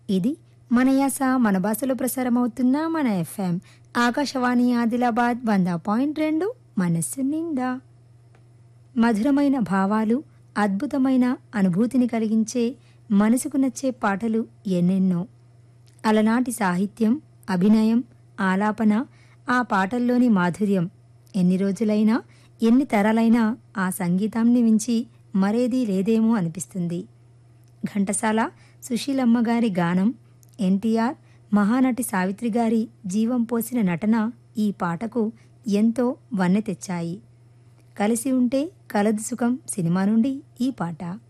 ఇది మన యాస మన భాషలో ప్రసారమవుతున్న మన ఎఫ్ఎం ఆకాశవాణి ఆదిలాబాద్ వంద పాయింట్ రెండు మనస్సు నిండా మధురమైన భావాలు అద్భుతమైన అనుభూతిని కలిగించే మనసుకు నచ్చే పాటలు ఎన్నెన్నో అలనాటి సాహిత్యం అభినయం ఆలాపన ఆ పాటల్లోని మాధుర్యం ఎన్ని రోజులైనా ఎన్ని తరాలైనా ఆ సంగీతాన్ని మించి మరేదీ లేదేమో అనిపిస్తుంది ఘంటసాల సుశీలమ్మ గారి గానం ఎన్టీఆర్ మహానటి సావిత్రి గారి జీవం పోసిన నటన ఈ పాటకు ఎంతో వన్నె తెచ్చాయి కలిసి ఉంటే కలదు సుఖం సినిమా నుండి ఈ పాట